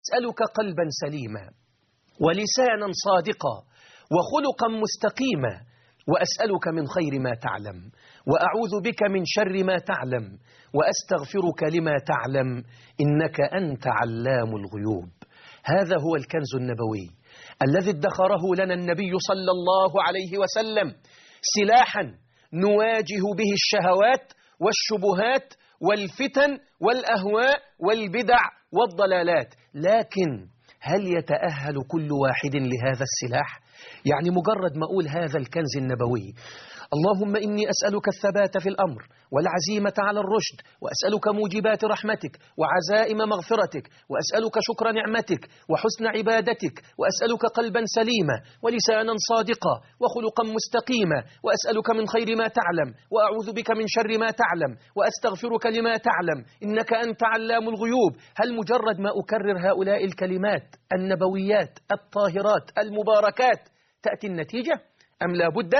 أسألك قلبا سليما ولسانا صادقا وخلقا مستقيما وأسألك من خير ما تعلم وأعوذ بك من شر ما تعلم وأستغفرك لما تعلم إنك أنت علام الغيوب هذا هو الكنز النبوي الذي ادخره لنا النبي صلى الله عليه وسلم سلاحا نواجه به الشهوات والشبهات والفتن والأهواء والبدع والضلالات لكن هل يتأهل كل واحد لهذا السلاح؟ يعني مجرد ما أقول هذا الكنز النبوي اللهم إني أسألك الثبات في الأمر والعزيمة على الرشد وأسألك موجبات رحمتك وعزائم مغفرتك وأسألك شكر نعمتك وحسن عبادتك وأسألك قلبا سليما ولسانا صادقا وخلقا مستقيما وأسألك من خير ما تعلم وأعوذ بك من شر ما تعلم وأستغفرك لما تعلم إنك أنت علام الغيوب هل مجرد ما أكرر هؤلاء الكلمات النبويات الطاهرات المباركات تأتي النتيجة أم لا بد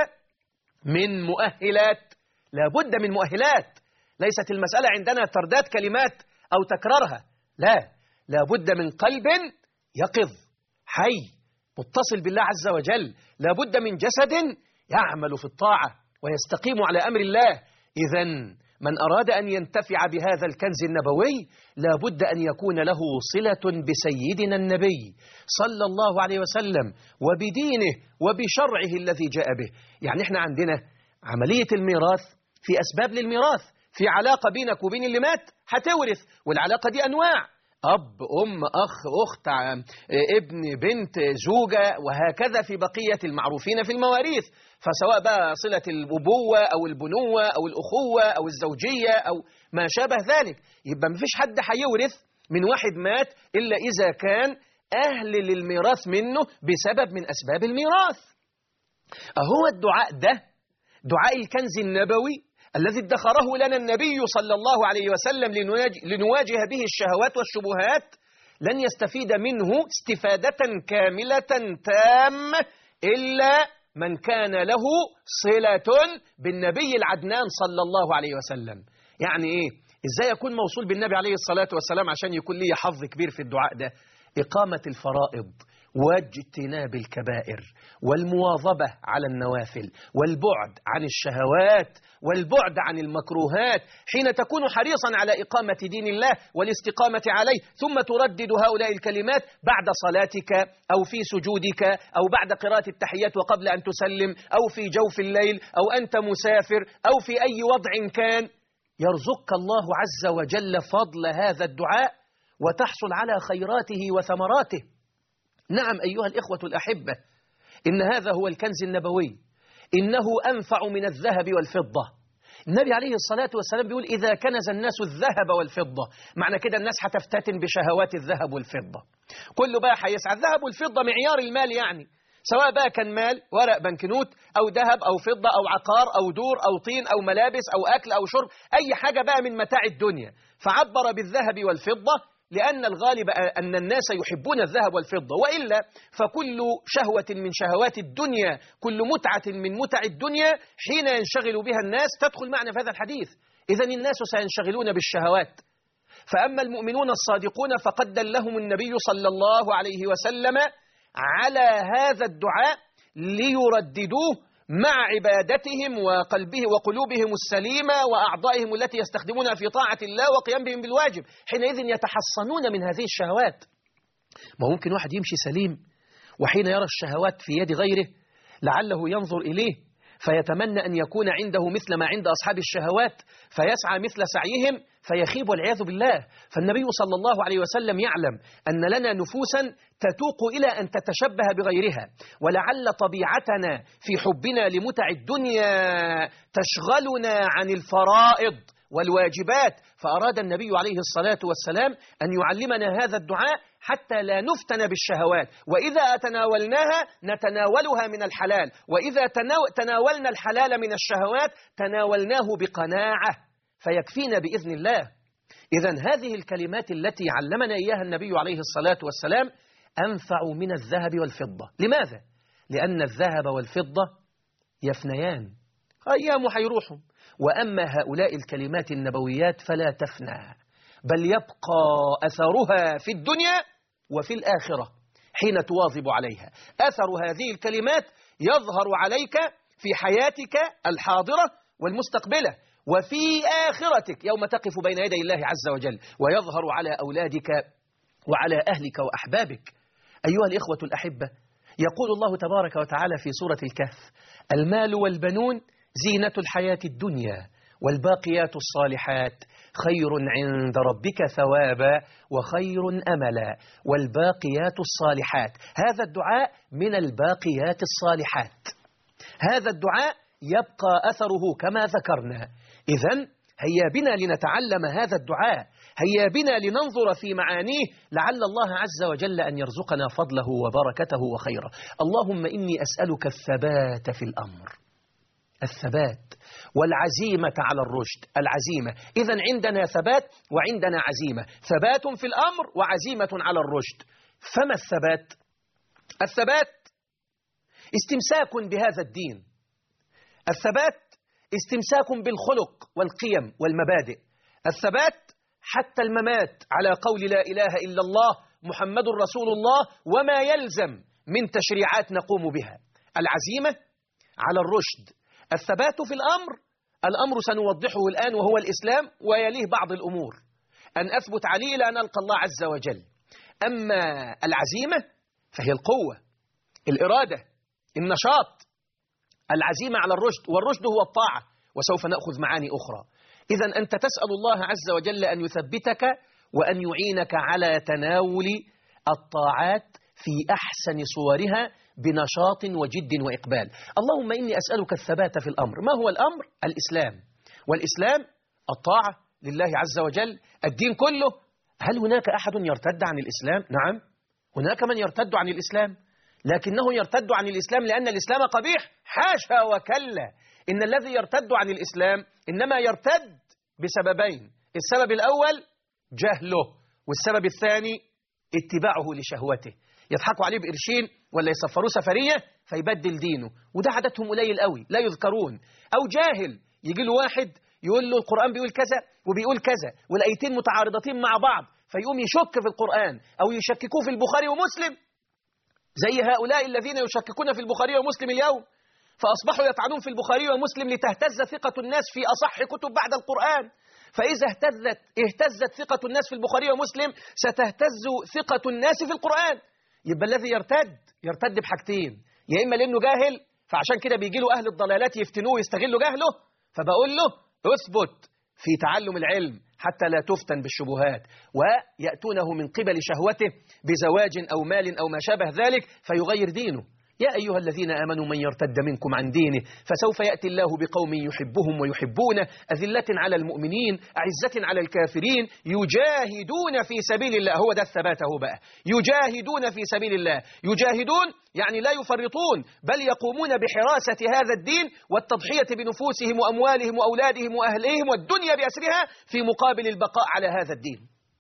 من مؤهلات لا بد من مؤهلات ليست المسألة عندنا ترداد كلمات أو تكرارها لا لا بد من قلب يقظ حي متصل بالله عز وجل لا بد من جسد يعمل في الطاعة ويستقيم على أمر الله إذا من أراد أن ينتفع بهذا الكنز النبوي لا بد أن يكون له صلة بسيدنا النبي صلى الله عليه وسلم وبدينه وبشرعه الذي جاء به يعني احنا عندنا عملية الميراث في أسباب للميراث في علاقة بينك وبين اللي مات هتورث والعلاقة دي أنواع أب أم أخ أخت ابن بنت زوجة وهكذا في بقية المعروفين في المواريث فسواء بقى صلة الأبوة أو البنوة أو الأخوة أو الزوجية أو ما شابه ذلك يبقى مفيش حد هيورث من واحد مات إلا إذا كان أهل للميراث منه بسبب من أسباب الميراث أهو الدعاء ده دعاء الكنز النبوي الذي ادخره لنا النبي صلى الله عليه وسلم لنواجه به الشهوات والشبهات لن يستفيد منه استفادة كاملة تامة إلا من كان له صلة بالنبي العدنان صلى الله عليه وسلم يعني إيه؟ إزاي يكون موصول بالنبي عليه الصلاة والسلام عشان يكون لي حظ كبير في الدعاء ده إقامة الفرائض واجتناب الكبائر والمواظبة على النوافل والبعد عن الشهوات والبعد عن المكروهات حين تكون حريصا على إقامة دين الله والاستقامة عليه ثم تردد هؤلاء الكلمات بعد صلاتك أو في سجودك أو بعد قراءة التحيات وقبل أن تسلم أو في جوف الليل أو أنت مسافر أو في أي وضع كان يرزقك الله عز وجل فضل هذا الدعاء وتحصل على خيراته وثمراته نعم أيها الإخوة الأحبة إن هذا هو الكنز النبوي إنه أنفع من الذهب والفضة النبي عليه الصلاة والسلام بيقول إذا كنز الناس الذهب والفضة معنى كده الناس هتفتتن بشهوات الذهب والفضة كله بقى هيسعى الذهب والفضة معيار المال يعني سواء بقى كان مال ورق بنكنوت أو ذهب أو فضة أو عقار أو دور أو طين أو ملابس أو أكل أو شرب أي حاجة بقى من متاع الدنيا فعبر بالذهب والفضة لأن الغالب أن الناس يحبون الذهب والفضة وإلا فكل شهوة من شهوات الدنيا كل متعة من متع الدنيا حين ينشغل بها الناس تدخل معنا في هذا الحديث إذا الناس سينشغلون بالشهوات فأما المؤمنون الصادقون فقد دلهم النبي صلى الله عليه وسلم على هذا الدعاء ليرددوه مع عبادتهم وقلبه وقلوبهم السليمة وأعضائهم التي يستخدمونها في طاعة الله وقيام بهم بالواجب حينئذ يتحصنون من هذه الشهوات ما ممكن واحد يمشي سليم وحين يرى الشهوات في يد غيره لعله ينظر إليه فيتمنى أن يكون عنده مثل ما عند أصحاب الشهوات فيسعى مثل سعيهم فيخيب والعياذ بالله فالنبي صلى الله عليه وسلم يعلم أن لنا نفوسا تتوق إلى أن تتشبه بغيرها ولعل طبيعتنا في حبنا لمتع الدنيا تشغلنا عن الفرائض والواجبات فأراد النبي عليه الصلاة والسلام أن يعلمنا هذا الدعاء حتى لا نفتن بالشهوات وإذا تناولناها نتناولها من الحلال وإذا تناولنا الحلال من الشهوات تناولناه بقناعة فيكفينا بإذن الله إذا هذه الكلمات التي علمنا إياها النبي عليه الصلاة والسلام أنفع من الذهب والفضة لماذا؟ لأن الذهب والفضة يفنيان أيام حيروحهم وأما هؤلاء الكلمات النبويات فلا تفنى بل يبقى أثرها في الدنيا وفي الآخرة حين تواظب عليها أثر هذه الكلمات يظهر عليك في حياتك الحاضرة والمستقبلة وفي آخرتك يوم تقف بين يدي الله عز وجل ويظهر على أولادك وعلى أهلك وأحبابك أيها الإخوة الأحبة يقول الله تبارك وتعالى في سورة الكهف المال والبنون زينة الحياة الدنيا والباقيات الصالحات خير عند ربك ثوابا وخير أملا والباقيات الصالحات هذا الدعاء من الباقيات الصالحات هذا الدعاء يبقى أثره كما ذكرنا إذا هيا بنا لنتعلم هذا الدعاء هيا بنا لننظر في معانيه لعل الله عز وجل أن يرزقنا فضله وبركته وخيره اللهم إني أسألك الثبات في الأمر الثبات والعزيمة على الرشد العزيمة إذا عندنا ثبات وعندنا عزيمة ثبات في الأمر وعزيمة على الرشد فما الثبات؟ الثبات استمساك بهذا الدين الثبات استمساك بالخلق والقيم والمبادئ الثبات حتى الممات على قول لا إله إلا الله محمد رسول الله وما يلزم من تشريعات نقوم بها العزيمة على الرشد الثبات في الأمر الأمر سنوضحه الآن وهو الإسلام ويليه بعض الأمور أن أثبت عليه إلى أن ألقى الله عز وجل أما العزيمة فهي القوة الإرادة النشاط العزيمة على الرشد والرشد هو الطاعة وسوف نأخذ معاني أخرى إذا أنت تسأل الله عز وجل أن يثبتك وأن يعينك على تناول الطاعات في أحسن صورها بنشاط وجد وإقبال اللهم إني أسألك الثبات في الأمر ما هو الأمر؟ الإسلام والإسلام الطاعة لله عز وجل الدين كله هل هناك أحد يرتد عن الإسلام؟ نعم هناك من يرتد عن الإسلام لكنه يرتد عن الإسلام لأن الإسلام قبيح حاشا وكلا إن الذي يرتد عن الإسلام إنما يرتد بسببين السبب الأول جهله والسبب الثاني اتباعه لشهوته يضحكوا عليه بقرشين ولا يسفروه سفرية فيبدل دينه وده عددهم قليل قوي لا يذكرون أو جاهل يجي له واحد يقول له القرآن بيقول كذا وبيقول كذا والآيتين متعارضتين مع بعض فيقوم يشك في القرآن أو يشككوه في البخاري ومسلم زي هؤلاء الذين يشككون في البخاري ومسلم اليوم فأصبحوا يطعنون في البخاري ومسلم لتهتز ثقة الناس في أصح كتب بعد القرآن فإذا اهتزت اهتزت ثقة الناس في البخاري ومسلم ستهتز ثقة الناس في القرآن يبقى الذي يرتد يرتد بحاجتين يا إما لأنه جاهل فعشان كده بيجي له أهل الضلالات يفتنوه ويستغلوا جهله فبقول له اثبت في تعلم العلم حتى لا تفتن بالشبهات ويأتونه من قبل شهوته بزواج أو مال أو ما شابه ذلك فيغير دينه يا أيها الذين آمنوا من يرتد منكم عن دينه فسوف يأتي الله بقوم يحبهم ويحبونه أذلة على المؤمنين أعزة على الكافرين يجاهدون في سبيل الله هو ده الثبات هو بقى يجاهدون في سبيل الله يجاهدون يعني لا يفرطون بل يقومون بحراسة هذا الدين والتضحية بنفوسهم وأموالهم وأولادهم وأهلهم والدنيا بأسرها في مقابل البقاء على هذا الدين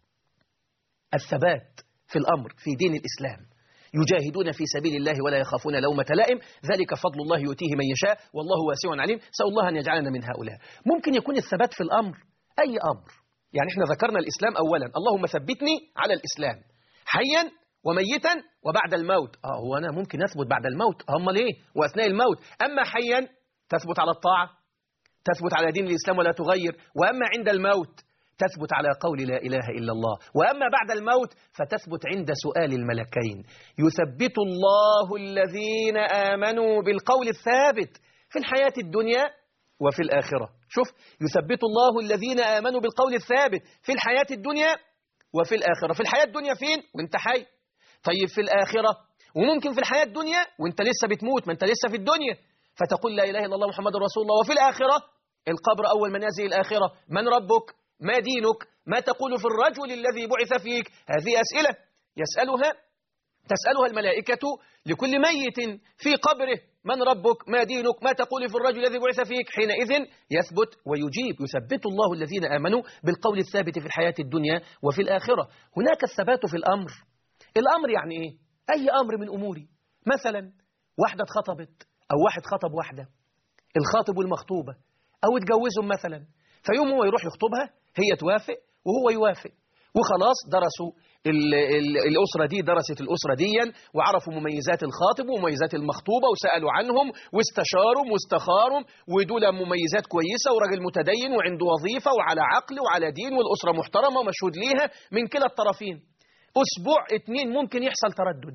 الثبات في الأمر في دين الإسلام يجاهدون في سبيل الله ولا يخافون لومة لائم ذلك فضل الله يؤتيه من يشاء والله واسع عليم سأل الله أن يجعلنا من هؤلاء ممكن يكون الثبات في الأمر أي أمر يعني احنا ذكرنا الإسلام أولا اللهم ثبتني على الإسلام حيا وميتا وبعد الموت اه هو أنا ممكن أثبت بعد الموت هم ليه وأثناء الموت أما حيا تثبت على الطاعة تثبت على دين الإسلام ولا تغير وأما عند الموت تثبت على قول لا إله إلا الله وأما بعد الموت فتثبت عند سؤال الملكين يثبت الله الذين آمنوا بالقول الثابت في الحياة الدنيا وفي الآخرة شوف يثبت الله الذين آمنوا بالقول الثابت في الحياة الدنيا وفي الآخرة في الحياة الدنيا فين وانت حي طيب في الآخرة وممكن في الحياة الدنيا وانت لسه بتموت ما انت لسه في الدنيا فتقول لا إله إلا الله محمد رسول الله وفي الآخرة القبر أول منازل الآخرة من ربك ما دينك ما تقول في الرجل الذي بعث فيك هذه أسئلة يسألها تسألها الملائكة لكل ميت في قبره من ربك ما دينك ما تقول في الرجل الذي بعث فيك حينئذ يثبت ويجيب يثبت الله الذين آمنوا بالقول الثابت في الحياة الدنيا وفي الآخرة هناك الثبات في الأمر الأمر يعني إيه؟ أي أمر من أموري مثلا واحدة اتخطبت أو واحد خطب واحدة الخاطب والمخطوبة أو اتجوزهم مثلا فيوم هو يروح يخطبها هي توافق وهو يوافق وخلاص درسوا ال ال الأسرة دي درست الأسرة دي وعرفوا مميزات الخاطب ومميزات المخطوبة وسألوا عنهم واستشاروا واستخاروا ودول مميزات كويسة وراجل متدين وعنده وظيفة وعلى عقل وعلى دين والأسرة محترمة ومشهود ليها من كلا الطرفين أسبوع اتنين ممكن يحصل تردد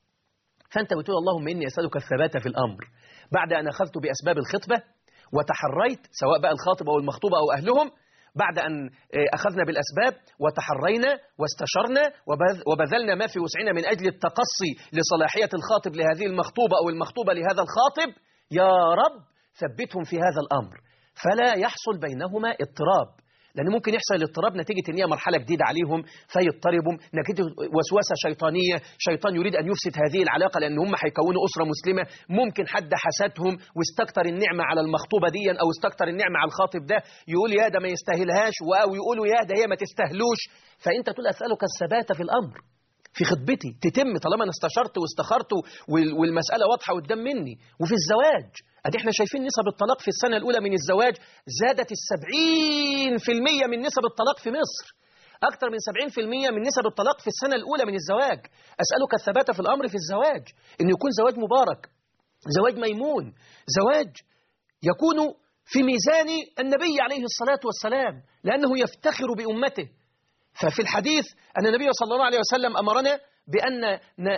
فأنت بتقول اللهم إني أسألك الثبات في الأمر بعد أن أخذت بأسباب الخطبة وتحريت سواء بقى الخاطب أو المخطوبة أو أهلهم بعد أن أخذنا بالأسباب وتحرينا واستشرنا وبذلنا ما في وسعنا من أجل التقصي لصلاحية الخاطب لهذه المخطوبة أو المخطوبة لهذا الخاطب يا رب ثبتهم في هذا الأمر فلا يحصل بينهما اضطراب لأن ممكن يحصل الاضطراب نتيجة إن هي مرحلة جديدة عليهم فيضطربوا نتيجة وسوسة شيطانية شيطان يريد أن يفسد هذه العلاقة لأن هم هيكونوا أسرة مسلمة ممكن حد حسدهم واستكتر النعمة على المخطوبة دي أو استكتر النعمة على الخاطب ده يقول يا ده ما يستاهلهاش أو يقولوا يا ده هي ما تستاهلوش فأنت تقول أسألك الثبات في الأمر في خطبتي تتم طالما انا استشرت واستخرت والمسألة واضحة قدام مني وفي الزواج ادي احنا شايفين نسب الطلاق في السنة الأولى من الزواج زادت السبعين في المية من نسب الطلاق في مصر أكثر من سبعين في المية من نسب الطلاق في السنة الأولى من الزواج أسألك الثبات في الأمر في الزواج أن يكون زواج مبارك زواج ميمون زواج يكون في ميزان النبي عليه الصلاة والسلام لأنه يفتخر بأمته ففي الحديث أن النبي صلى الله عليه وسلم أمرنا بأن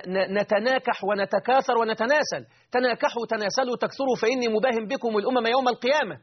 نتناكح ونتكاثر ونتناسل تناكحوا تناسلوا تكثروا فإني مباهم بكم الأمم يوم القيامة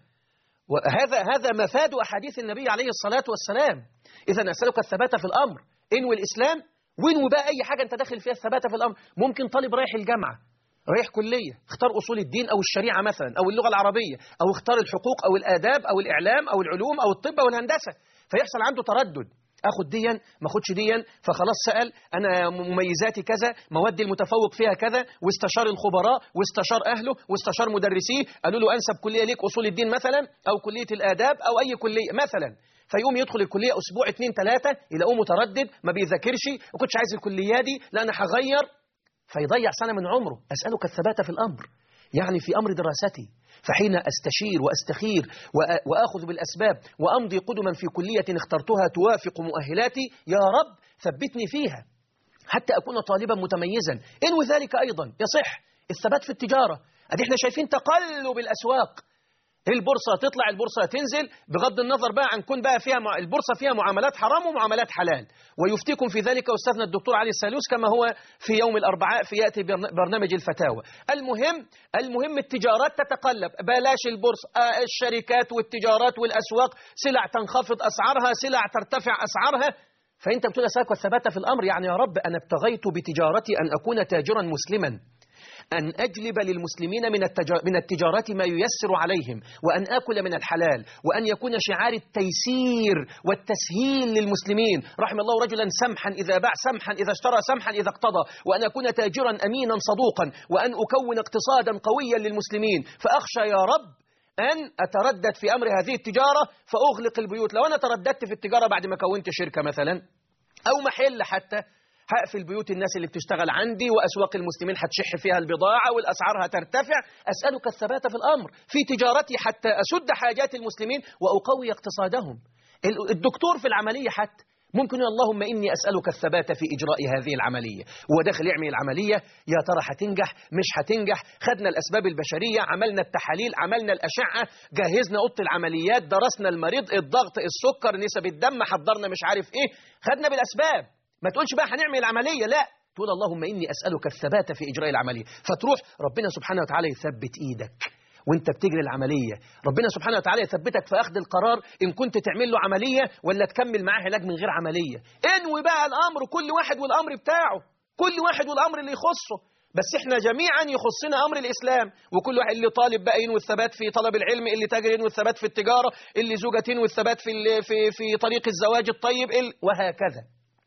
وهذا هذا مفاد أحاديث النبي عليه الصلاة والسلام إذا أسألك الثبات في الأمر انوي الإسلام وانوي بقى أي حاجة أنت داخل فيها الثبات في الأمر ممكن طالب رايح الجامعة رايح كلية اختار أصول الدين أو الشريعة مثلا أو اللغة العربية أو اختار الحقوق أو الآداب أو الإعلام أو العلوم أو الطب أو الهندسة فيحصل عنده تردد اخد ديا ما اخدش ديا فخلاص سأل انا مميزاتي كذا موادي المتفوق فيها كذا واستشار الخبراء واستشار اهله واستشار مدرسيه قالوا له انسب كليه ليك اصول الدين مثلا او كليه الاداب او اي كليه مثلا فيقوم يدخل الكليه اسبوع اتنين ثلاثه يلاقوه متردد ما بيذاكرش ما كنتش عايز الكليه دي لا انا هغير فيضيع سنه من عمره اسالك الثبات في الامر يعني في امر دراستي فحين أستشير وأستخير وأخذ بالأسباب وأمضي قدما في كلية اخترتها توافق مؤهلاتي يا رب ثبتني فيها حتى أكون طالبا متميزا إنو ذلك أيضا يصح الثبات في التجارة أدي احنا شايفين تقلب الأسواق البورصة تطلع البورصة تنزل بغض النظر بقى عن كون بقى فيها مع... البورصة فيها معاملات حرام ومعاملات حلال ويفتيكم في ذلك أستاذنا الدكتور علي السالوس كما هو في يوم الأربعاء في يأتي برنامج الفتاوى المهم المهم التجارات تتقلب بلاش البورصة آه الشركات والتجارات والأسواق سلع تنخفض أسعارها سلع ترتفع أسعارها فأنت بتقول أسألك والثبات في الأمر يعني يا رب أنا ابتغيت بتجارتي أن أكون تاجرا مسلما أن أجلب للمسلمين من, من التجارة ما ييسر عليهم وأن آكل من الحلال وأن يكون شعار التيسير والتسهيل للمسلمين رحم الله رجلا سمحا إذا باع سمحا إذا اشترى سمحا إذا اقتضى وأن أكون تاجرا أمينا صدوقا وأن أكون اقتصادا قويا للمسلمين فأخشى يا رب أن أتردد في أمر هذه التجارة فأغلق البيوت لو أنا ترددت في التجارة بعد ما كونت شركة مثلا أو محل حتى هقفل بيوت الناس اللي بتشتغل عندي وأسواق المسلمين هتشح فيها البضاعة والأسعار هترتفع أسألك الثبات في الأمر في تجارتي حتى أسد حاجات المسلمين وأقوي اقتصادهم الدكتور في العملية حتى ممكن اللهم إني أسألك الثبات في إجراء هذه العملية هو داخل يعمل العملية يا ترى هتنجح مش هتنجح خدنا الأسباب البشرية عملنا التحاليل عملنا الأشعة جهزنا أوضة العمليات درسنا المريض الضغط السكر نسب الدم حضرنا مش عارف إيه خدنا بالأسباب ما تقولش بقى هنعمل العملية لا تقول اللهم إني أسألك الثبات في إجراء العملية فتروح ربنا سبحانه وتعالى يثبت إيدك وانت بتجري العملية ربنا سبحانه وتعالى يثبتك في أخذ القرار إن كنت تعمل له عملية ولا تكمل معاه علاج من غير عملية انوي بقى الأمر كل واحد والأمر بتاعه كل واحد والأمر اللي يخصه بس احنا جميعا يخصنا امر الاسلام وكل واحد اللي طالب بقى ينوي الثبات في طلب العلم اللي تاجر ينوي الثبات في التجاره اللي زوجة ينوي الثبات في في في طريق الزواج الطيب وهكذا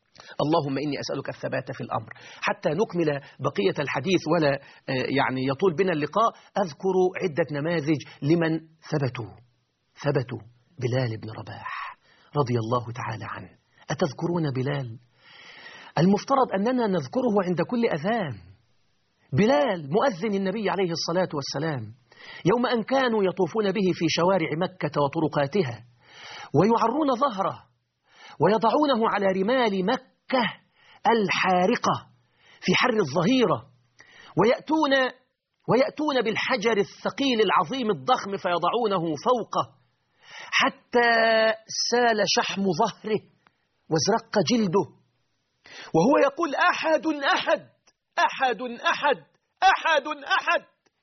اللهم إني أسألك الثبات في الأمر حتى نكمل بقية الحديث ولا يعني يطول بنا اللقاء أذكر عدة نماذج لمن ثبتوا ثبتوا بلال بن رباح رضي الله تعالى عنه أتذكرون بلال المفترض أننا نذكره عند كل أذان بلال مؤذن النبي عليه الصلاة والسلام يوم أن كانوا يطوفون به في شوارع مكة وطرقاتها ويعرون ظهره ويضعونه على رمال مكة الحارقة في حر الظهيرة ويأتون ويأتون بالحجر الثقيل العظيم الضخم فيضعونه فوقه حتى سال شحم ظهره وازرق جلده وهو يقول أحد أحد أحد أحد أحد أحد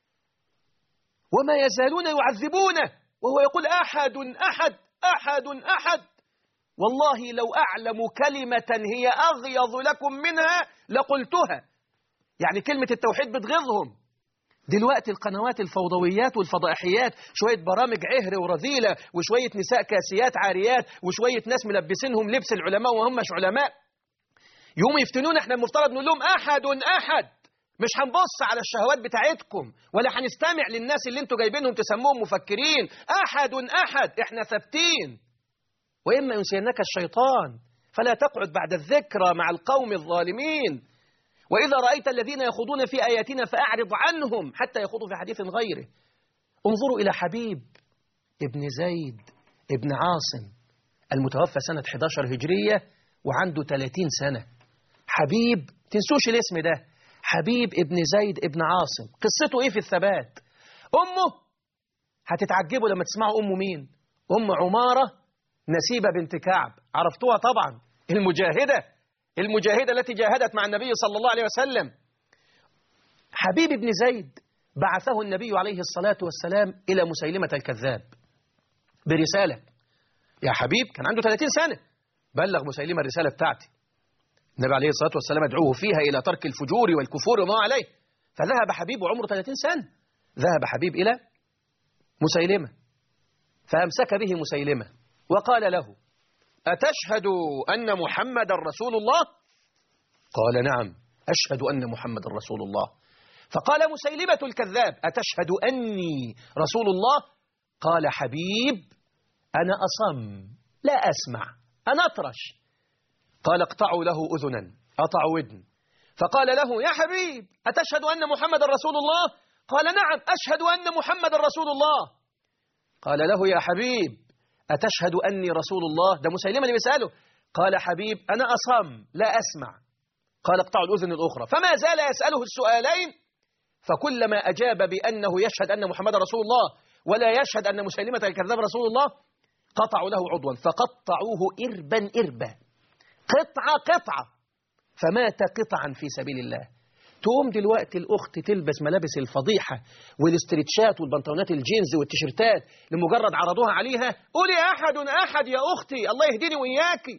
وما يزالون يعذبونه وهو يقول أحد أحد أحد أحد والله لو أعلم كلمة هي أغيظ لكم منها لقلتها يعني كلمة التوحيد بتغيظهم دلوقتي القنوات الفوضويات والفضائحيات شوية برامج عهر ورذيلة وشوية نساء كاسيات عاريات وشوية ناس ملبسينهم لبس العلماء وهم مش علماء يوم يفتنون احنا المفترض نقول لهم أحد أحد مش هنبص على الشهوات بتاعتكم ولا هنستمع للناس اللي انتوا جايبينهم تسموهم مفكرين أحد أحد احنا ثابتين وإما ينسينك الشيطان فلا تقعد بعد الذكرى مع القوم الظالمين وإذا رأيت الذين يخوضون في آياتنا فأعرض عنهم حتى يخوضوا في حديث غيره انظروا إلى حبيب ابن زيد ابن عاصم المتوفى سنة 11 هجرية وعنده 30 سنة حبيب تنسوش الاسم ده حبيب ابن زيد ابن عاصم قصته ايه في الثبات أمه هتتعجبوا لما تسمعوا أمه مين أم عمارة نسيبة بنت كعب عرفتوها طبعا المجاهدة المجاهدة التي جاهدت مع النبي صلى الله عليه وسلم حبيب بن زيد بعثه النبي عليه الصلاة والسلام إلى مسيلمة الكذاب برسالة يا حبيب كان عنده 30 سنة بلغ مسيلمة الرسالة بتاعتي النبي عليه الصلاة والسلام يدعوه فيها إلى ترك الفجور والكفور وما عليه فذهب حبيب وعمره 30 سنة ذهب حبيب إلى مسيلمة فأمسك به مسيلمة وقال له أتشهد أن محمد رسول الله قال نعم أشهد أن محمد رسول الله فقال مسيلمة الكذاب أتشهد أني رسول الله قال حبيب أنا أصم لا أسمع أنا أطرش قال اقطعوا له أذنا أطع ودن فقال له يا حبيب أتشهد أن محمد رسول الله قال نعم أشهد أن محمد رسول الله قال له يا حبيب أتشهد أني رسول الله ده مسيلمة اللي بيسأله قال حبيب أنا أصم لا أسمع قال اقطعوا الأذن الأخرى فما زال يسأله السؤالين فكلما أجاب بأنه يشهد أن محمد رسول الله ولا يشهد أن مسيلمة الكذاب رسول الله قطعوا له عضوا فقطعوه إربا إربا قطعة قطعة فمات قطعا في سبيل الله تقوم دلوقتي الأخت تلبس ملابس الفضيحة والاسترتشات والبنطلونات الجينز والتيشيرتات لمجرد عرضوها عليها قولي أحد أحد يا أختي الله يهديني وإياكي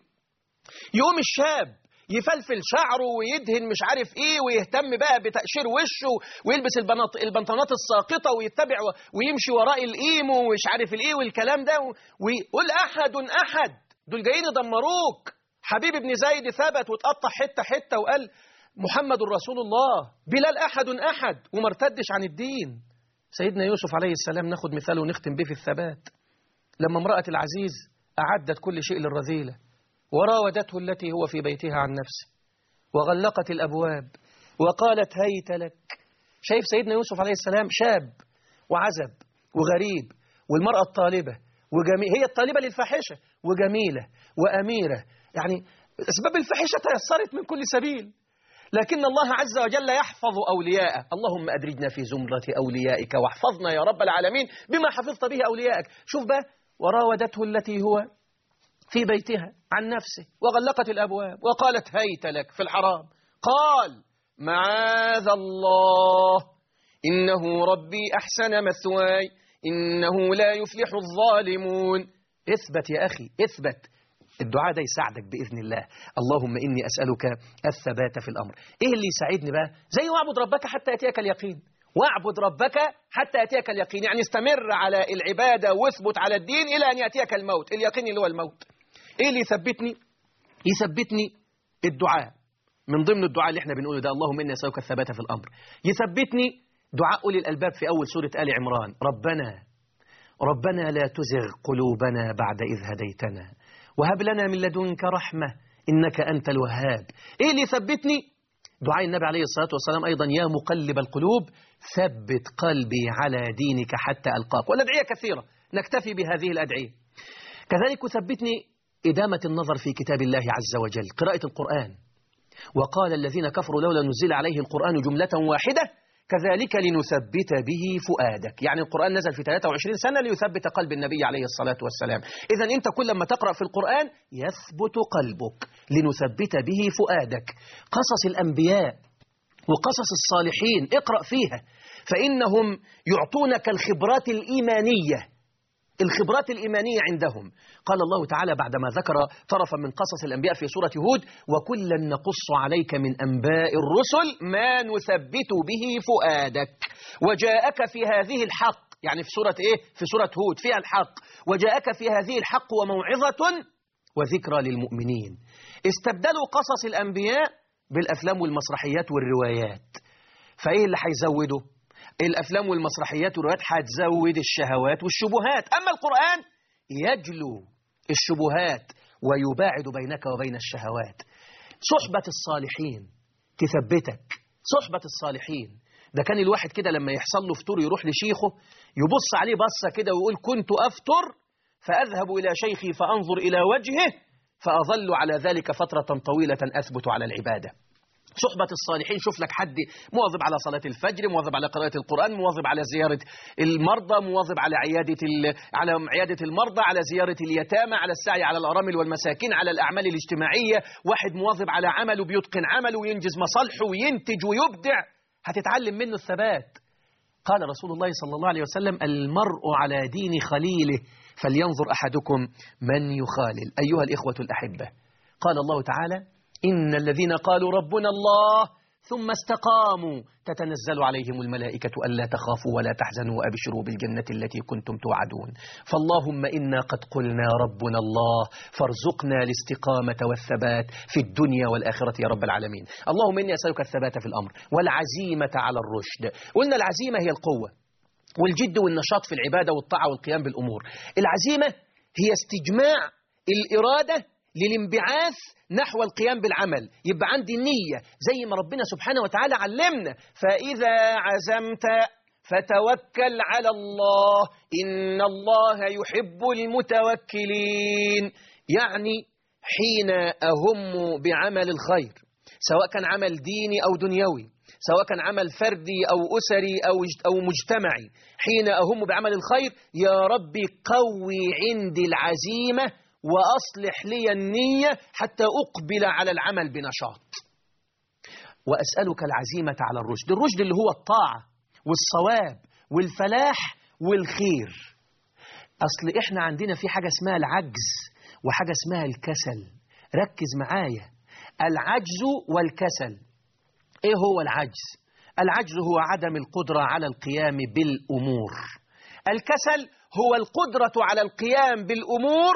يقوم الشاب يفلفل شعره ويدهن مش عارف ايه ويهتم بقى بتقشير وشه ويلبس البنط... البنطلونات الساقطه ويتبع و... ويمشي وراء الايمو ومش عارف الايه والكلام ده و... ويقول احد احد دول جايين يدمروك حبيب ابن زيد ثبت وتقطع حته حته وقال محمد رسول الله بلال أحد أحد وما ارتدش عن الدين سيدنا يوسف عليه السلام ناخد مثاله ونختم به في الثبات لما امرأة العزيز أعدت كل شيء للرذيلة وراودته التي هو في بيتها عن نفسه وغلقت الأبواب وقالت هيت لك شايف سيدنا يوسف عليه السلام شاب وعزب وغريب والمرأة الطالبة وجميل هي الطالبة للفاحشة وجميلة وأميرة يعني أسباب الفاحشة تيسرت من كل سبيل لكن الله عز وجل يحفظ أولياءه اللهم أدرجنا في زمرة أوليائك واحفظنا يا رب العالمين بما حفظت به أوليائك شوف بقى وراودته التي هو في بيتها عن نفسه وغلقت الأبواب وقالت هيت لك في الحرام قال معاذ الله إنه ربي أحسن مثواي إنه لا يفلح الظالمون اثبت يا أخي اثبت الدعاء ده يساعدك بإذن الله اللهم إني أسألك الثبات في الأمر إيه اللي يساعدني بقى زي واعبد ربك حتى يأتيك اليقين واعبد ربك حتى يأتيك اليقين يعني استمر على العبادة واثبت على الدين إلى أن يأتيك الموت اليقين اللي هو الموت إيه اللي يثبتني يثبتني الدعاء من ضمن الدعاء اللي احنا بنقوله ده اللهم إني أسألك الثبات في الأمر يثبتني دعاء أولي الألباب في أول سورة آل عمران ربنا ربنا لا تزغ قلوبنا بعد إذ هديتنا وهب لنا من لدنك رحمة إنك أنت الوهاب إيه اللي ثبتني دعاء النبي عليه الصلاة والسلام أيضا يا مقلب القلوب ثبت قلبي على دينك حتى ألقاك والأدعية كثيرة نكتفي بهذه الأدعية كذلك ثبتني إدامة النظر في كتاب الله عز وجل قراءة القرآن وقال الذين كفروا لولا نزل عليه القرآن جملة واحدة كذلك لنثبت به فؤادك يعني القرآن نزل في 23 سنة ليثبت قلب النبي عليه الصلاة والسلام إذا أنت كل ما تقرأ في القرآن يثبت قلبك لنثبت به فؤادك قصص الأنبياء وقصص الصالحين اقرأ فيها فإنهم يعطونك الخبرات الإيمانية الخبرات الإيمانية عندهم قال الله تعالى بعدما ذكر طرفا من قصص الأنبياء في سورة هود وكلا نقص عليك من أنباء الرسل ما نثبت به فؤادك وجاءك في هذه الحق يعني في سورة إيه؟ في سورة هود فيها الحق وجاءك في هذه الحق وموعظة وذكرى للمؤمنين استبدلوا قصص الأنبياء بالأفلام والمسرحيات والروايات فإيه اللي هيزوده الأفلام والمسرحيات والروايات هتزود الشهوات والشبهات أما القرآن يجلو الشبهات ويباعد بينك وبين الشهوات صحبة الصالحين تثبتك صحبة الصالحين ده كان الواحد كده لما يحصل له فطور يروح لشيخه يبص عليه بصة كده ويقول كنت أفطر فأذهب إلى شيخي فأنظر إلى وجهه فأظل على ذلك فترة طويلة أثبت على العبادة صحبة الصالحين شوف لك حد مواظب على صلاة الفجر مواظب على قراءة القرآن مواظب على زيارة المرضى مواظب على عيادة على عيادة المرضى على زيارة اليتامى على السعي على الأرامل والمساكين على الأعمال الاجتماعية واحد مواظب على عمله بيتقن عمله وينجز مصالحه وينتج ويبدع هتتعلم منه الثبات قال رسول الله صلى الله عليه وسلم المرء على دين خليله فلينظر أحدكم من يخالل أيها الإخوة الأحبة قال الله تعالى إن الذين قالوا ربنا الله ثم استقاموا تتنزل عليهم الملائكة ألا تخافوا ولا تحزنوا وأبشروا بالجنة التي كنتم توعدون فاللهم إنا قد قلنا ربنا الله فارزقنا الاستقامة والثبات في الدنيا والآخرة يا رب العالمين اللهم إني أسألك الثبات في الأمر والعزيمة على الرشد قلنا العزيمة هي القوة والجد والنشاط في العبادة والطاعة والقيام بالأمور العزيمة هي استجماع الإرادة للانبعاث نحو القيام بالعمل يبقى عندي نية زي ما ربنا سبحانه وتعالى علمنا فإذا عزمت فتوكل على الله إن الله يحب المتوكلين يعني حين أهم بعمل الخير سواء كان عمل ديني أو دنيوي سواء كان عمل فردي أو أسري أو أو مجتمعي حين أهم بعمل الخير يا ربي قوي عندي العزيمة وأصلح لي النية حتى أقبل على العمل بنشاط وأسألك العزيمة على الرشد الرشد اللي هو الطاعة والصواب والفلاح والخير أصل إحنا عندنا في حاجة اسمها العجز وحاجة اسمها الكسل ركز معايا العجز والكسل إيه هو العجز؟ العجز هو عدم القدرة على القيام بالأمور الكسل هو القدرة على القيام بالأمور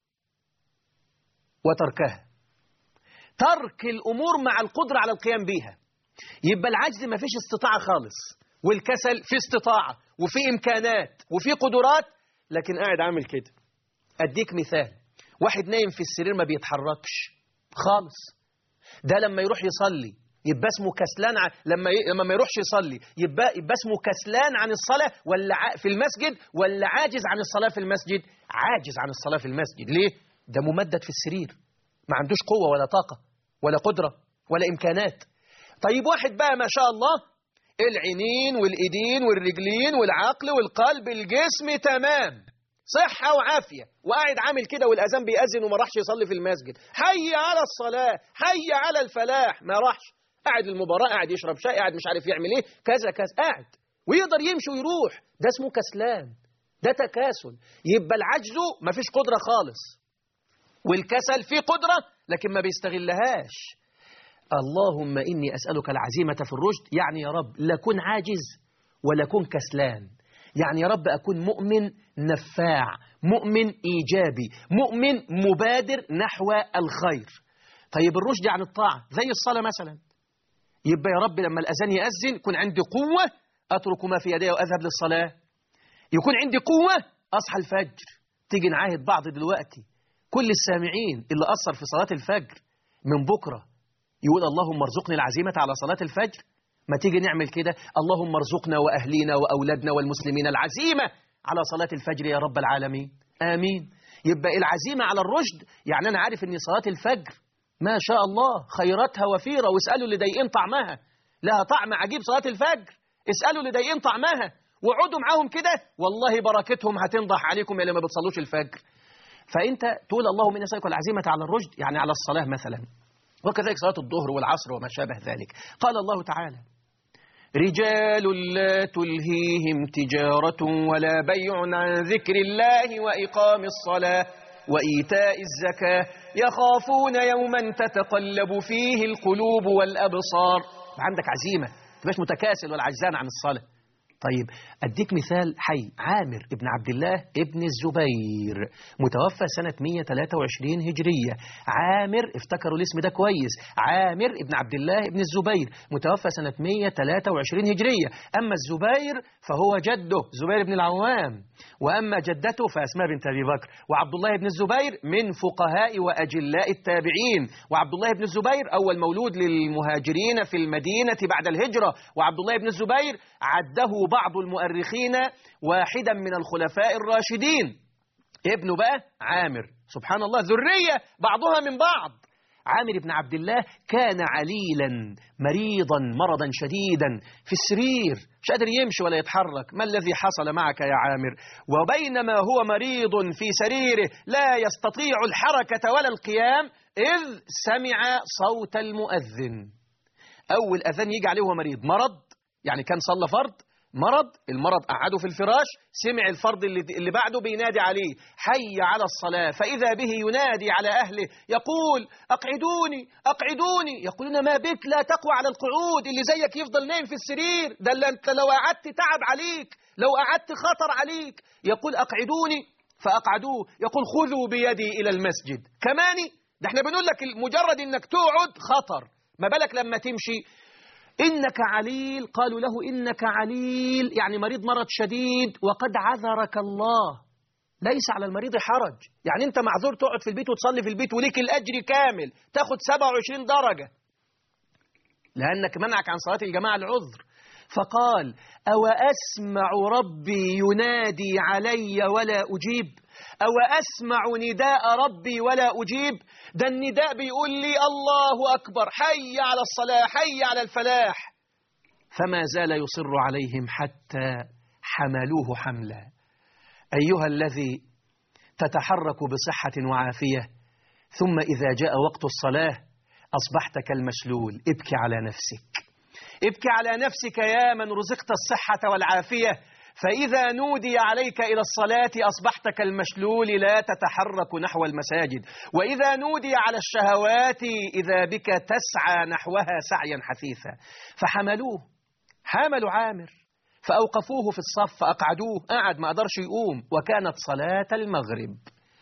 وتركها ترك الأمور مع القدرة على القيام بها يبقى العجز ما فيش استطاعة خالص والكسل في استطاعة وفي إمكانات وفي قدرات لكن قاعد عامل كده أديك مثال واحد نايم في السرير ما بيتحركش خالص ده لما يروح يصلي يبقى اسمه كسلان عن لما ي... لما ما يروحش يصلي يبقى يبقى اسمه كسلان عن الصلاة ولا ع... في المسجد ولا عاجز عن الصلاة في المسجد عاجز عن الصلاة في المسجد ليه ده ممدد في السرير ما عندوش قوة ولا طاقة ولا قدرة ولا إمكانات طيب واحد بقى ما شاء الله العينين والإيدين والرجلين والعقل والقلب الجسم تمام صحة وعافية وقاعد عامل كده والأذان بيأذن وما راحش يصلي في المسجد حي على الصلاة حي على الفلاح ما راحش قاعد المباراة قاعد يشرب شاي قاعد مش عارف يعمل ايه كذا كذا قاعد ويقدر يمشي ويروح ده اسمه كسلان ده تكاسل يبقى العجز ما فيش قدرة خالص والكسل فيه قدرة لكن ما بيستغلهاش اللهم إني أسألك العزيمة في الرشد يعني يا رب لا أكون عاجز ولا أكون كسلان يعني يا رب أكون مؤمن نفاع مؤمن إيجابي مؤمن مبادر نحو الخير طيب الرشد عن الطاعة زي الصلاة مثلا يبقى يا رب لما الأذان يأذن يكون عندي قوة أترك ما في يدي وأذهب للصلاة يكون عندي قوة أصحى الفجر تيجي نعاهد بعض دلوقتي كل السامعين اللي أثر في صلاة الفجر من بكرة يقول اللهم ارزقني العزيمة على صلاة الفجر ما تيجي نعمل كده اللهم ارزقنا وأهلينا وأولادنا والمسلمين العزيمة على صلاة الفجر يا رب العالمين آمين يبقى العزيمة على الرشد يعني أنا عارف أن صلاة الفجر ما شاء الله خيراتها وفيرة واسألوا اللي ضايقين طعمها لها طعم عجيب صلاة الفجر اسألوا اللي ضايقين طعمها وقعدوا معاهم كده والله بركتهم هتنضح عليكم اللي ما بتصلوش الفجر فأنت تقول اللهم إني أسألك العزيمة على الرشد يعني على الصلاة مثلا وكذلك صلاة الظهر والعصر وما شابه ذلك قال الله تعالى رجال لا تلهيهم تجارة ولا بيع عن ذكر الله وإقام الصلاة وإيتاء الزكاة يخافون يوما تتقلب فيه القلوب والأبصار عندك عزيمة تبقاش متكاسل ولا عجزان عن الصلاة طيب أديك مثال حي عامر ابن عبد الله ابن الزبير متوفى سنة 123 هجرية عامر افتكروا الاسم ده كويس عامر ابن عبد الله ابن الزبير متوفى سنة 123 هجرية أما الزبير فهو جده زبير بن العوام وأما جدته فأسماء بنت أبي بكر وعبد الله بن الزبير من فقهاء وأجلاء التابعين وعبد الله بن الزبير أول مولود للمهاجرين في المدينة بعد الهجرة وعبد الله بن الزبير عده بعض المؤرخين واحدا من الخلفاء الراشدين ابنه بقى عامر سبحان الله ذرية بعضها من بعض عامر بن عبد الله كان عليلا مريضا مرضا شديدا في السرير مش قادر يمشي ولا يتحرك ما الذي حصل معك يا عامر وبينما هو مريض في سريره لا يستطيع الحركة ولا القيام إذ سمع صوت المؤذن أول أذان يجي عليه وهو مريض مرض يعني كان صلى فرض مرض المرض قعده في الفراش سمع الفرض اللي, اللي بعده بينادي عليه حي على الصلاة فإذا به ينادي على أهله يقول أقعدوني أقعدوني يقولون ما بك لا تقوى على القعود اللي زيك يفضل نايم في السرير ده اللي أنت لو قعدت تعب عليك لو قعدت خطر عليك يقول أقعدوني فأقعدوه يقول خذوا بيدي إلى المسجد كماني ده احنا بنقول لك مجرد انك تقعد خطر ما بالك لما تمشي إنك عليل قالوا له إنك عليل يعني مريض مرض شديد وقد عذرك الله ليس على المريض حرج يعني أنت معذور تقعد في البيت وتصلي في البيت وليك الأجر كامل تاخد 27 درجة لأنك منعك عن صلاة الجماعة العذر فقال أو أسمع ربي ينادي علي ولا أجيب أو أسمع نداء ربي ولا أجيب ده النداء بيقول لي الله أكبر حي على الصلاة حي على الفلاح فما زال يصر عليهم حتى حملوه حملا أيها الذي تتحرك بصحة وعافية ثم إذا جاء وقت الصلاة أصبحت كالمشلول ابكي على نفسك ابكي على نفسك يا من رزقت الصحة والعافية فإذا نودي عليك إلى الصلاة أصبحت كالمشلول لا تتحرك نحو المساجد وإذا نودي على الشهوات إذا بك تسعى نحوها سعيا حثيثا فحملوه حملوا عامر فأوقفوه في الصف فأقعدوه قعد ما قدرش يقوم وكانت صلاة المغرب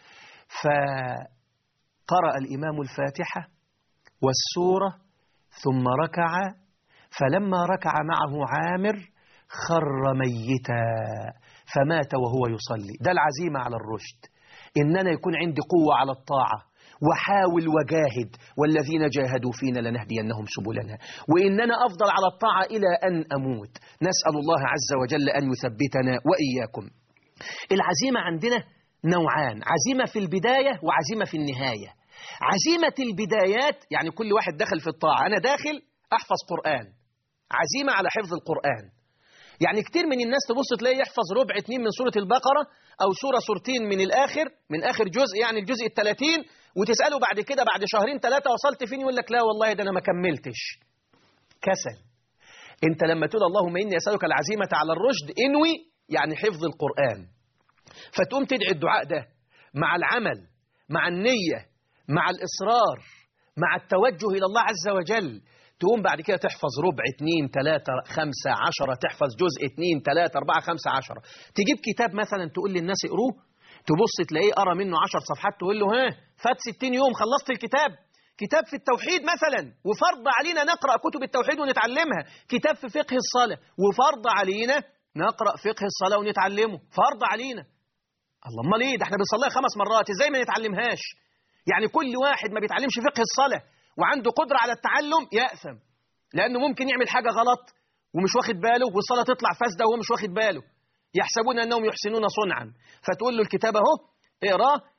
فقرأ الإمام الفاتحة والسورة ثم ركع فلما ركع معه عامر خر ميتا فمات وهو يصلي ده العزيمة على الرشد إن أنا يكون عندي قوة على الطاعة وحاول وجاهد والذين جاهدوا فينا لنهدينهم سبلنا وإننا أفضل على الطاعة إلى أن أموت نسأل الله عز وجل أن يثبتنا وإياكم العزيمة عندنا نوعان عزيمة في البداية وعزيمة في النهاية عزيمة البدايات يعني كل واحد دخل في الطاعة أنا داخل أحفظ قرآن عزيمة على حفظ القرآن يعني كتير من الناس تبص تلاقي يحفظ ربع اتنين من سورة البقرة أو سورة سورتين من الآخر من آخر جزء يعني الجزء الثلاثين وتسأله بعد كده بعد شهرين ثلاثة وصلت فين يقول لك لا والله ده أنا ما كملتش كسل أنت لما تقول اللهم إني أسألك العزيمة على الرشد انوي يعني حفظ القرآن فتقوم تدعي الدعاء ده مع العمل مع النية مع الإصرار مع التوجه إلى الله عز وجل تقوم بعد كده تحفظ ربع اتنين تلاتة خمسة عشرة تحفظ جزء اتنين تلاتة أربعة خمسة عشرة تجيب كتاب مثلا تقول للناس اقروه تبص تلاقيه قرا منه عشر صفحات تقول له ها فات ستين يوم خلصت الكتاب كتاب في التوحيد مثلا وفرض علينا نقرأ كتب التوحيد ونتعلمها كتاب في فقه الصلاة وفرض علينا نقرأ فقه الصلاة ونتعلمه فرض علينا الله امال ايه ده احنا بنصليها خمس مرات ازاي ما نتعلمهاش يعني كل واحد ما بيتعلمش فقه الصلاة وعنده قدرة على التعلم يأثم لأنه ممكن يعمل حاجة غلط ومش واخد باله والصلاة تطلع فاسدة وهو مش واخد باله يحسبون أنهم يحسنون صنعا فتقول له الكتاب اهو اقراه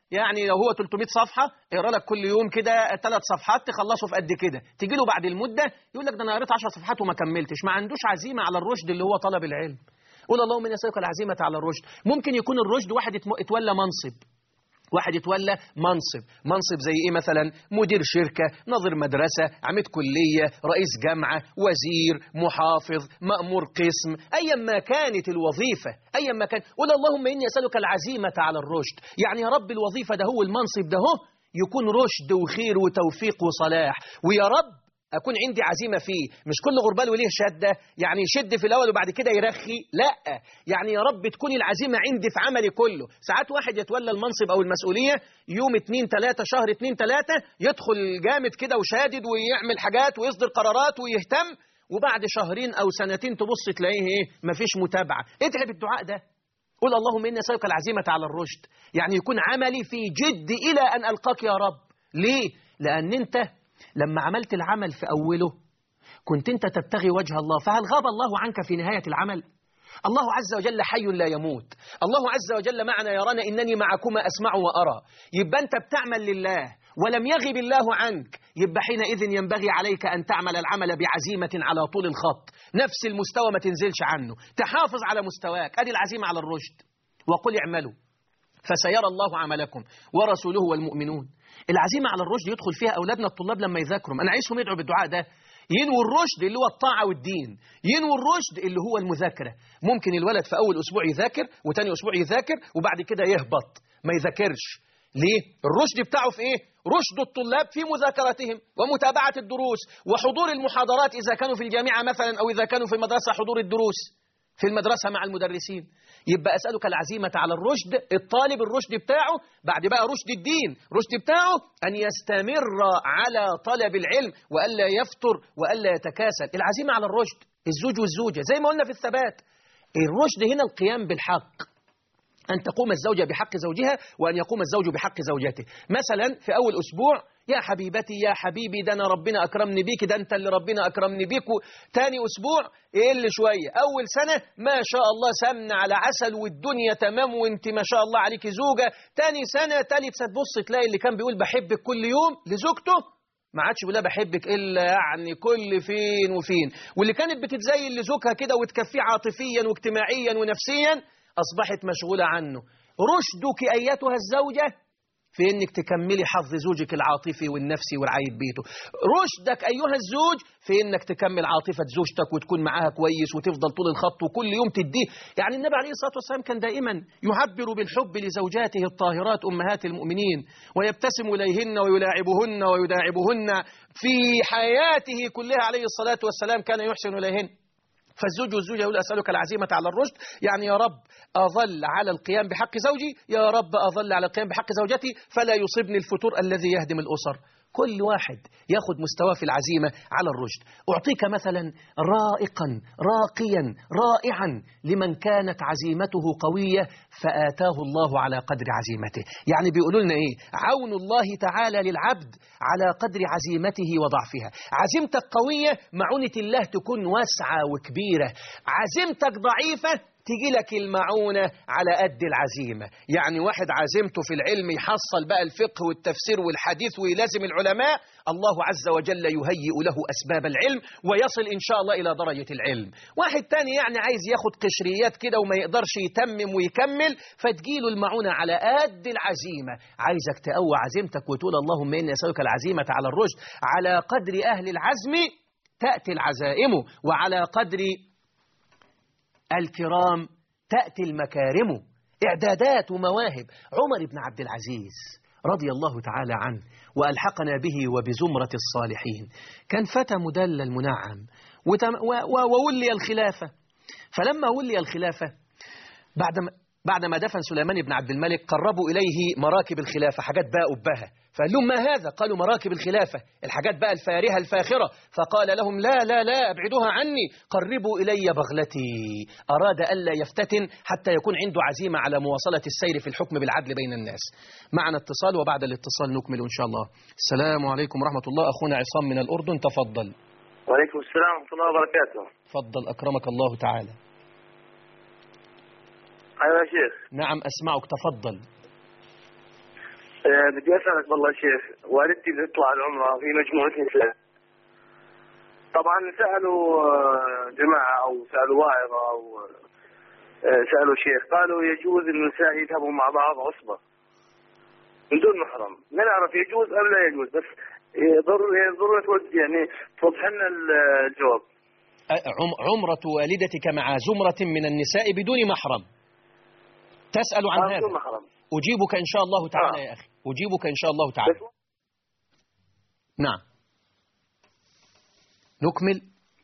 يعني لو هو 300 صفحة يقرا لك كل يوم كده ثلاث صفحات تخلصه في قد كده تيجي له بعد المدة يقول لك ده أنا قريت 10 صفحات وما كملتش ما عندوش عزيمة على الرشد اللي هو طلب العلم قول اللهم إني أسألك العزيمة على الرشد ممكن يكون الرشد واحد يتم- يتولى منصب واحد يتولى منصب منصب زي ايه مثلا مدير شركة ناظر مدرسة عميد كلية رئيس جامعة وزير محافظ مأمور قسم أيا ما كانت الوظيفة أيا ما كان قول اللهم إني أسألك العزيمة على الرشد يعني يا رب الوظيفة ده هو المنصب ده هو يكون رشد وخير وتوفيق وصلاح ويا رب أكون عندي عزيمة فيه مش كل غربال وليه شدة يعني يشد في الأول وبعد كده يرخي لا يعني يا رب تكون العزيمة عندي في عملي كله ساعات واحد يتولى المنصب أو المسؤولية يوم اتنين تلاتة شهر اتنين تلاتة يدخل جامد كده وشادد ويعمل حاجات ويصدر قرارات ويهتم وبعد شهرين أو سنتين تبص تلاقيه ايه مفيش متابعة ادعي بالدعاء ده قل اللهم إني أسألك العزيمة على الرشد يعني يكون عملي في جد إلى أن ألقاك يا رب ليه؟ لأن أنت لما عملت العمل في أوله كنت أنت تبتغي وجه الله فهل غاب الله عنك في نهاية العمل؟ الله عز وجل حي لا يموت الله عز وجل معنا يرانا إنني معكما أسمع وأرى يبقى أنت بتعمل لله ولم يغب الله عنك يبقى حينئذ ينبغي عليك أن تعمل العمل بعزيمة على طول الخط نفس المستوى ما تنزلش عنه تحافظ على مستواك أدي العزيمة على الرشد وقل اعملوا فسيرى الله عملكم ورسوله والمؤمنون العزيمة على الرشد يدخل فيها أولادنا الطلاب لما يذاكروا أنا عايزهم يدعوا بالدعاء ده ينوي الرشد اللي هو الطاعة والدين ينوي الرشد اللي هو المذاكرة ممكن الولد في أول أسبوع يذاكر وتاني أسبوع يذاكر وبعد كده يهبط ما يذاكرش ليه؟ الرشد بتاعه في إيه؟ رشد الطلاب في مذاكرتهم ومتابعة الدروس وحضور المحاضرات إذا كانوا في الجامعة مثلا أو إذا كانوا في المدرسة حضور الدروس في المدرسة مع المدرسين يبقى أسألك العزيمة على الرشد الطالب الرشد بتاعه بعد بقى رشد الدين رشد بتاعه أن يستمر على طلب العلم وألا يفتر وألا يتكاسل العزيمة على الرشد الزوج والزوجة زي ما قلنا في الثبات الرشد هنا القيام بالحق أن تقوم الزوجة بحق زوجها وأن يقوم الزوج بحق زوجته مثلا في أول أسبوع يا حبيبتي يا حبيبي ده أنا ربنا أكرمني بيك ده أنت اللي ربنا أكرمني بيك تاني أسبوع يقل شوية أول سنة ما شاء الله سمن على عسل والدنيا تمام وانت ما شاء الله عليك زوجة تاني سنة تالت سنة تبص تلاقي اللي كان بيقول بحبك كل يوم لزوجته ما عادش بيقول لها بحبك الا يعني كل فين وفين واللي كانت بتتزين لزوجها كده وتكفيه عاطفيا واجتماعيا ونفسيا اصبحت مشغوله عنه رشدك ايتها الزوجه في انك تكملي حظ زوجك العاطفي والنفسي ورعايه بيته رشدك ايها الزوج في انك تكمل عاطفه زوجتك وتكون معاها كويس وتفضل طول الخط وكل يوم تديه يعني النبي عليه الصلاه والسلام كان دائما يعبر بالحب لزوجاته الطاهرات امهات المؤمنين ويبتسم اليهن ويلاعبهن ويداعبهن في حياته كلها عليه الصلاه والسلام كان يحسن اليهن فالزوج والزوجة يقول أسألك العزيمة على الرشد يعني يا رب أظل على القيام بحق زوجي يا رب أظل على القيام بحق زوجتي فلا يصيبني الفتور الذي يهدم الأسر كل واحد ياخد مستواه في العزيمة على الرشد أعطيك مثلا رائقا راقيا رائعا لمن كانت عزيمته قوية فآتاه الله على قدر عزيمته يعني بيقولوا لنا إيه عون الله تعالى للعبد على قدر عزيمته وضعفها عزيمتك قوية معونة الله تكون واسعة وكبيرة عزيمتك ضعيفة تيجي لك المعونة على قد العزيمة يعني واحد عزيمته في العلم يحصل بقى الفقه والتفسير والحديث ويلازم العلماء الله عز وجل يهيئ له أسباب العلم ويصل إن شاء الله إلى درجة العلم واحد تاني يعني عايز ياخد قشريات كده وما يقدرش يتمم ويكمل فتجيله المعونة على قد العزيمة عايزك تقوى عزيمتك وتقول اللهم إني أسألك العزيمة على الرشد على قدر أهل العزم تأتي العزائم وعلى قدر الكرام تأتي المكارم إعدادات ومواهب عمر بن عبد العزيز رضي الله تعالى عنه وألحقنا به وبزمرة الصالحين كان فتى مدلل منعم وولي الخلافة فلما ولي الخلافة بعد ما بعد ما دفن سليمان بن عبد الملك قربوا إليه مراكب الخلافة حاجات بقى أبها فقال لهم ما هذا قالوا مراكب الخلافة الحاجات بقى الفارهة الفاخرة فقال لهم لا لا لا ابعدوها عني قربوا إلي بغلتي أراد ألا يفتتن حتى يكون عنده عزيمة على مواصلة السير في الحكم بالعدل بين الناس معنا اتصال وبعد الاتصال نكمل إن شاء الله السلام عليكم ورحمة الله أخونا عصام من الأردن تفضل وعليكم السلام ورحمة الله وبركاته تفضل أكرمك الله تعالى أيوة يا شيخ نعم أسمعك تفضل آه، بدي اسالك والله يا شيخ والدتي بتطلع العمره في مجموعه نساء طبعا سالوا آه، جماعه او سالوا واعظه او آه، سالوا شيخ قالوا يجوز ان النساء يذهبوا مع بعض عصبه من دون محرم ما نعرف يجوز ام لا يجوز بس ضروري ضروري توضح- يعني توضح لنا الجواب أ- عم- عمرة والدتك مع زمرة من النساء بدون محرم تسأل عن آه، بدون هذا محرم أجيبك إن شاء الله تعالى آه. يا أخي أجيبك إن شاء الله تعالى بس نعم نكمل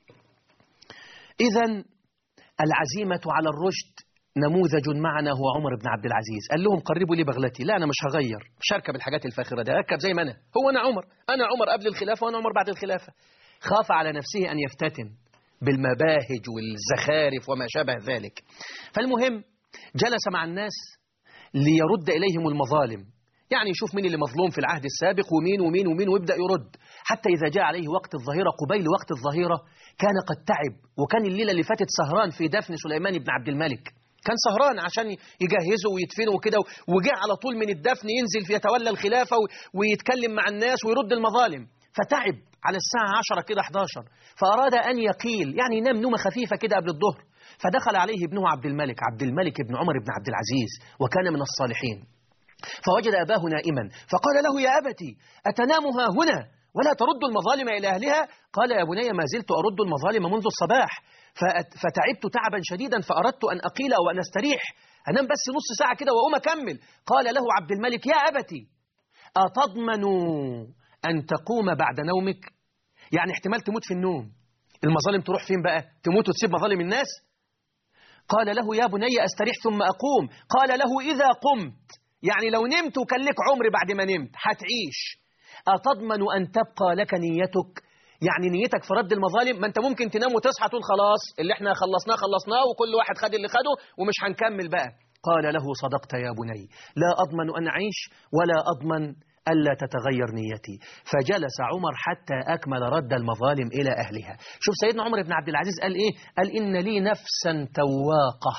إذا العزيمة على الرشد نموذج معنا هو عمر بن عبد العزيز قال لهم قربوا لي بغلتي لا أنا مش هغير مش هركب الحاجات الفاخرة ده أركب زي ما أنا هو أنا عمر أنا عمر قبل الخلافة وأنا عمر بعد الخلافة خاف على نفسه أن يفتتن بالمباهج والزخارف وما شابه ذلك فالمهم جلس مع الناس ليرد إليهم المظالم يعني يشوف مين اللي مظلوم في العهد السابق ومين ومين ومين ويبدأ يرد حتى إذا جاء عليه وقت الظهيرة قبيل وقت الظهيرة كان قد تعب وكان الليلة اللي فاتت سهران في دفن سليمان بن عبد الملك كان سهران عشان يجهزه ويدفنه وكده وجاء على طول من الدفن ينزل في يتولى الخلافة و- ويتكلم مع الناس ويرد المظالم فتعب على الساعة 10 كده 11 فأراد أن يقيل يعني ينام نومة خفيفة كده قبل الظهر فدخل عليه ابنه عبد الملك عبد الملك بن عمر بن عبد العزيز وكان من الصالحين فوجد أباه نائما فقال له يا أبتي أتنام ها هنا ولا ترد المظالم إلى أهلها قال يا بني ما زلت أرد المظالم منذ الصباح فأت- فتعبت تعبا شديدا فأردت أن أقيل أو أن أستريح أنام بس نص ساعة كده وأقوم أكمل قال له عبد الملك يا أبتي أتضمن أن تقوم بعد نومك يعني احتمال تموت في النوم المظالم تروح فين بقى تموت وتسيب مظالم الناس قال له يا بني أستريح ثم أقوم قال له إذا قمت يعني لو نمت وكان لك عمر بعد ما نمت هتعيش أتضمن أن تبقى لك نيتك يعني نيتك في رد المظالم ما انت ممكن تنام وتصحى تقول خلاص اللي احنا خلصناه خلصناه وكل واحد خد اللي خده ومش هنكمل بقى قال له صدقت يا بني لا أضمن أن أعيش ولا أضمن ألا تتغير نيتي فجلس عمر حتى أكمل رد المظالم إلى أهلها شوف سيدنا عمر بن عبد العزيز قال إيه قال إن لي نفسا تواقة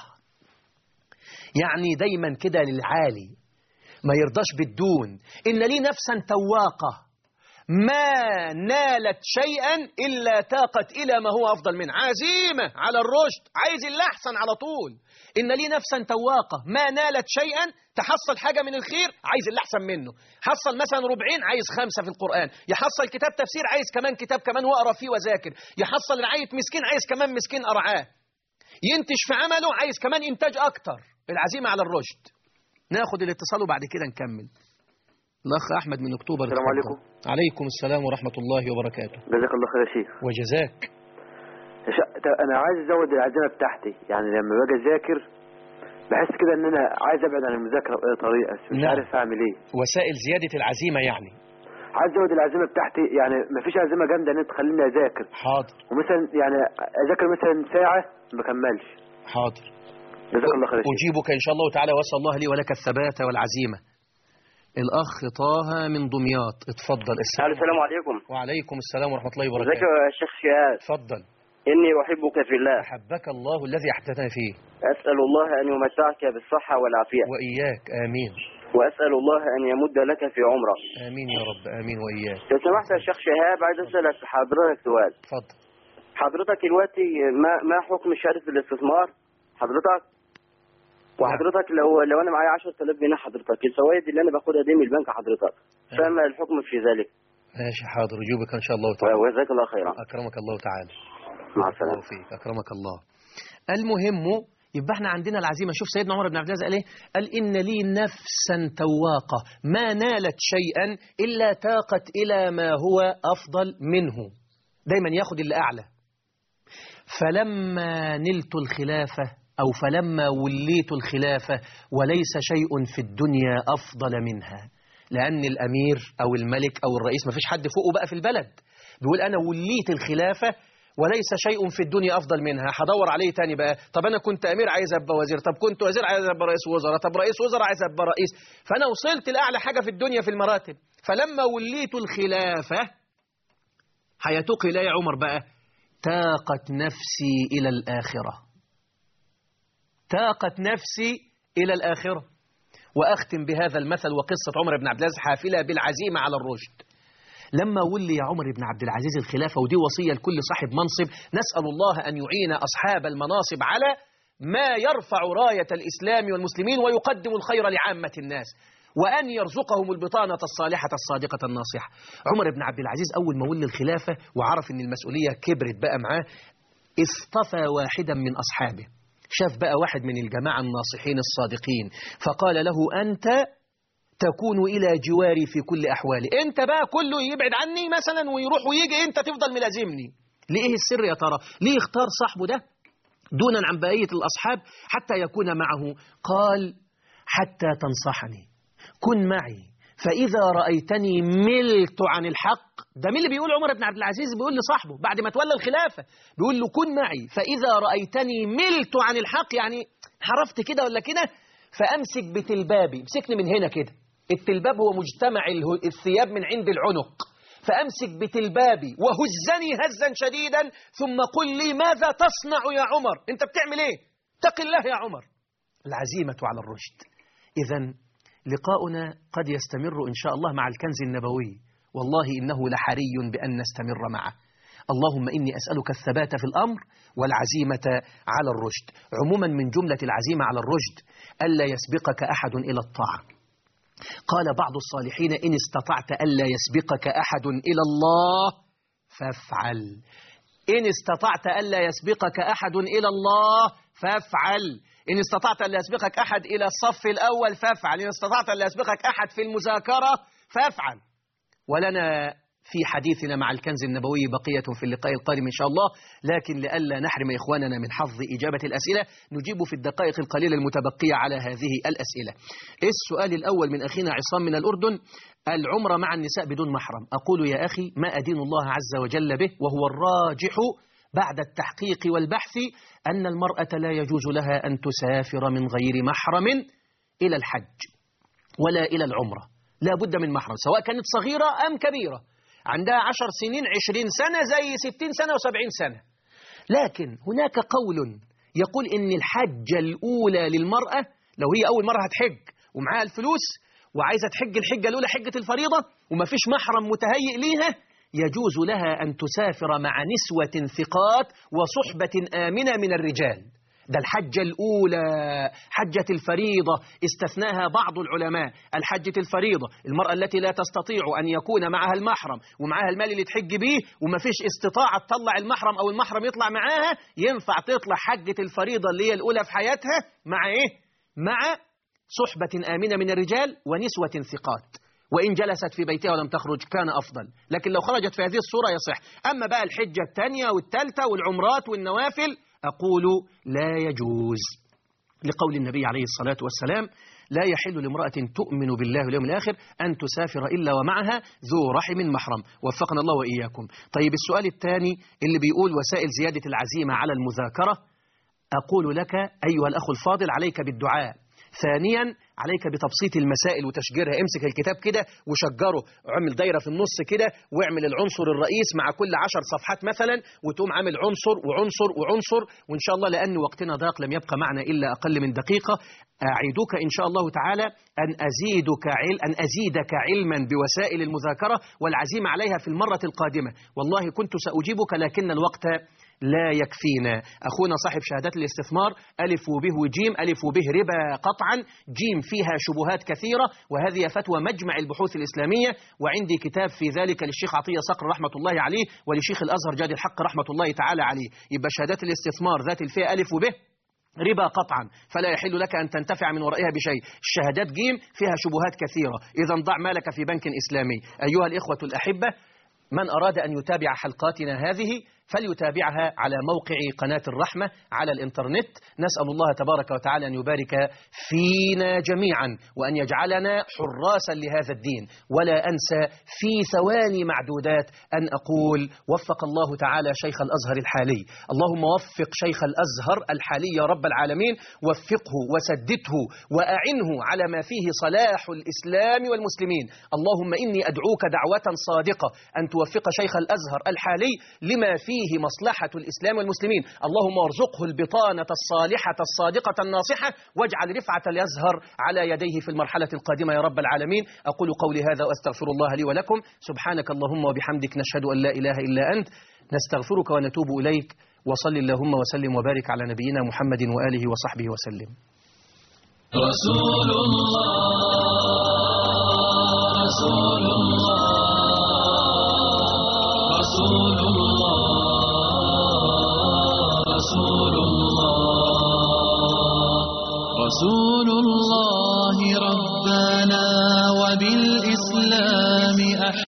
يعني دايما كده للعالي ما يرضاش بالدون إن لي نفسا تواقة ما نالت شيئا إلا تاقت إلى ما هو أفضل منه عزيمة على الرشد عايز اللي أحسن على طول إن لي نفسا تواقة ما نالت شيئا تحصل حاجة من الخير عايز اللي أحسن منه حصل مثلا ربعين عايز خمسة في القرآن يحصل كتاب تفسير عايز كمان كتاب كمان وأقرأ فيه وذاكر يحصل رعاية مسكين عايز كمان مسكين أرعاه ينتج في عمله عايز كمان إنتاج أكتر العزيمة على الرشد ناخد الاتصال وبعد كده نكمل الأخ أحمد من أكتوبر السلام اتفضل. عليكم. عليكم السلام ورحمة الله وبركاته جزاك الله خير يا شيخ وجزاك ش- ت- انا عايز ازود العزيمه بتاعتي يعني لما باجي اذاكر بحس كده ان انا عايز ابعد عن المذاكره باي طريقه بس مش نعم. عارف اعمل ايه وسائل زيادة العزيمة يعني عايز ازود العزيمه بتاعتي يعني ما فيش عزيمه جامده ان تخليني اذاكر حاضر ومثلا يعني اذاكر مثلا ساعه ما اكملش حاضر جزاك الله خير يا شيخ أجيبك إن شاء الله تعالى وأسأل الله لي ولك الثبات والعزيمة الأخ طه من دمياط اتفضل السلام السلام عليكم وعليكم السلام ورحمة الله ازيك وبركاته يا شيخ شهاد اتفضل اني احبك في الله أحبك الله الذي أحببتنا فيه اسال الله ان يمتعك بالصحه والعافيه وإياك آمين واسال الله ان يمد لك في عمرك آمين يا رب آمين وإياك لو سمحت يا شيخ شهاب عايز اسالك حضرتك سؤال اتفضل حضرتك دلوقتي ما ما حكم شهاده الاستثمار حضرتك وحضرتك لو لو انا معايا 10000 جنيه حضرتك الفوائد اللي انا باخدها دي من البنك حضرتك فما الحكم في ذلك ماشي حاضر أجيبك إن شاء الله تعالى وجزاك الله خيرا أكرمك الله تعالى مع الله السلامه فيك أكرمك الله المهم يبقى احنا عندنا العزيمة شوف سيدنا عمر بن عبد العزيز قال ايه قال إن لي نفسا تواقة ما نالت شيئا إلا تاقت إلى ما هو أفضل منه دايما ياخد اللي أعلى فلما نلت الخلافة أو فلما وليت الخلافة وليس شيء في الدنيا أفضل منها لأن الأمير أو الملك أو الرئيس ما فيش حد فوقه بقى في البلد بيقول أنا وليت الخلافة وليس شيء في الدنيا أفضل منها هدور عليه تاني بقى طب أنا كنت أمير عايز أبقى وزير طب كنت وزير عايز أبقى رئيس وزراء طب رئيس وزراء عايز أبقى رئيس فأنا وصلت لأعلى حاجة في الدنيا في المراتب فلما وليت الخلافة هيتوق إلي عمر بقى تاقت نفسي إلى الآخرة تاقت نفسي إلى الآخرة وأختم بهذا المثل وقصة عمر بن عبد العزيز حافلة بالعزيمة على الرشد لما ولي عمر بن عبد العزيز الخلافة ودي وصية لكل صاحب منصب نسأل الله أن يعين أصحاب المناصب على ما يرفع راية الإسلام والمسلمين ويقدم الخير لعامة الناس وأن يرزقهم البطانة الصالحة الصادقة الناصحة عمر بن عبد العزيز أول ما ولي الخلافة وعرف أن المسؤولية كبرت بقى معاه اصطفى واحدا من أصحابه شاف بقى واحد من الجماعة الناصحين الصادقين فقال له أنت تكون إلى جواري في كل أحوالي أنت بقى كله يبعد عني مثلا ويروح ويجي أنت تفضل ملازمني ليه السر يا ترى ليه اختار صاحبه ده دونا عن بقية الأصحاب حتى يكون معه قال حتى تنصحني كن معي فإذا رأيتني ملت عن الحق ده مين اللي بيقول عمر بن عبد العزيز بيقول لصاحبه بعد ما تولى الخلافة بيقول له كن معي فإذا رأيتني ملت عن الحق يعني حرفت كده ولا كده فأمسك بتلبابي امسكني من هنا كده التلباب هو مجتمع اله- الثياب من عند العنق فأمسك بتلبابي وهزني هزا شديدا ثم قل لي ماذا تصنع يا عمر انت بتعمل ايه اتق الله يا عمر العزيمة على الرشد إذا لقاؤنا قد يستمر إن شاء الله مع الكنز النبوي والله إنه لحري بأن نستمر معه اللهم إني أسألك الثبات في الأمر والعزيمة على الرشد عموما من جملة العزيمة على الرشد ألا يسبقك أحد إلى الطاعة قال بعض الصالحين إن استطعت ألا يسبقك أحد إلى الله فافعل إن استطعت ألا يسبقك أحد إلى الله فافعل إن استطعت ألا يسبقك أحد إلى الصف الأول فافعل إن استطعت ألا يسبقك أحد في المذاكرة فافعل ولنا في حديثنا مع الكنز النبوي بقية في اللقاء القادم إن شاء الله لكن لئلا نحرم إخواننا من حظ إجابة الأسئلة نجيب في الدقائق القليلة المتبقية على هذه الأسئلة السؤال الأول من أخينا عصام من الأردن العمرة مع النساء بدون محرم أقول يا أخي ما أدين الله عز وجل به وهو الراجح بعد التحقيق والبحث أن المرأة لا يجوز لها أن تسافر من غير محرم إلى الحج ولا إلى العمرة لا بد من محرم سواء كانت صغيرة أم كبيرة عندها عشر سنين عشرين سنة زي ستين سنة وسبعين سنة لكن هناك قول يقول إن الحجة الأولى للمرأة لو هي أول مرة هتحج ومعاها الفلوس وعايزة تحج الحجة الأولى حجة الفريضة وما فيش محرم متهيئ ليها يجوز لها أن تسافر مع نسوة ثقات وصحبة آمنة من الرجال ده الحجة الأولى حجة الفريضة استثناها بعض العلماء الحجة الفريضة المرأة التي لا تستطيع أن يكون معها المحرم ومعها المال اللي تحج به وما فيش استطاعة تطلع المحرم أو المحرم يطلع معاها ينفع تطلع حجة الفريضة اللي هي الأولى في حياتها مع إيه؟ مع صحبة آمنة من الرجال ونسوة ثقات وإن جلست في بيتها ولم تخرج كان أفضل لكن لو خرجت في هذه الصورة يصح أما بقى الحجة الثانية والثالثة والعمرات والنوافل أقول لا يجوز لقول النبي عليه الصلاة والسلام لا يحل لامرأة تؤمن بالله واليوم الآخر أن تسافر إلا ومعها ذو رحم محرم وفقنا الله وإياكم طيب السؤال الثاني اللي بيقول وسائل زيادة العزيمة على المذاكرة أقول لك أيها الأخ الفاضل عليك بالدعاء ثانيا عليك بتبسيط المسائل وتشجيرها امسك الكتاب كده وشجره اعمل دايرة في النص كده واعمل العنصر الرئيس مع كل عشر صفحات مثلا وتقوم عامل عنصر وعنصر وعنصر وإن شاء الله لأن وقتنا ضاق لم يبقى معنا إلا أقل من دقيقة أعيدك إن شاء الله تعالى أن أزيدك عل أن أزيدك علما بوسائل المذاكرة والعزيمة عليها في المرة القادمة والله كنت سأجيبك لكن الوقت لا يكفينا أخونا صاحب شهادات الاستثمار ألف وبه وجيم ألف وبه ربا قطعا جيم فيها شبهات كثيرة وهذه فتوى مجمع البحوث الإسلامية وعندي كتاب في ذلك للشيخ عطية صقر رحمة الله عليه ولشيخ الأزهر جاد الحق رحمة الله تعالى عليه يبقى شهادات الاستثمار ذات الفئة ألف وبه ربا قطعا فلا يحل لك أن تنتفع من ورائها بشيء الشهادات جيم فيها شبهات كثيرة إذا ضع مالك في بنك إسلامي أيها الإخوة الأحبة من أراد أن يتابع حلقاتنا هذه فليتابعها على موقع قناة الرحمة على الإنترنت نسأل الله تبارك وتعالى أن يبارك فينا جميعا وأن يجعلنا حراسا لهذا الدين ولا أنسى في ثواني معدودات أن أقول وفق الله تعالى شيخ الأزهر الحالي اللهم وفق شيخ الأزهر الحالي يا رب العالمين وفقه وسدده وأعنه على ما فيه صلاح الإسلام والمسلمين اللهم إني أدعوك دعوة صادقة أن توفق شيخ الأزهر الحالي لما فيه فيه مصلحة الإسلام والمسلمين اللهم ارزقه البطانة الصالحة الصادقة الناصحة واجعل رفعة اليزهر على يديه في المرحلة القادمة يا رب العالمين أقول قولي هذا وأستغفر الله لي ولكم سبحانك اللهم وبحمدك نشهد أن لا إله إلا أنت نستغفرك ونتوب إليك وصل اللهم وسلم وبارك على نبينا محمد وآله وصحبه وسلم رسول الله رسول الله رسول الله رسول الله رسول الله ربنا وبالإسلام أحب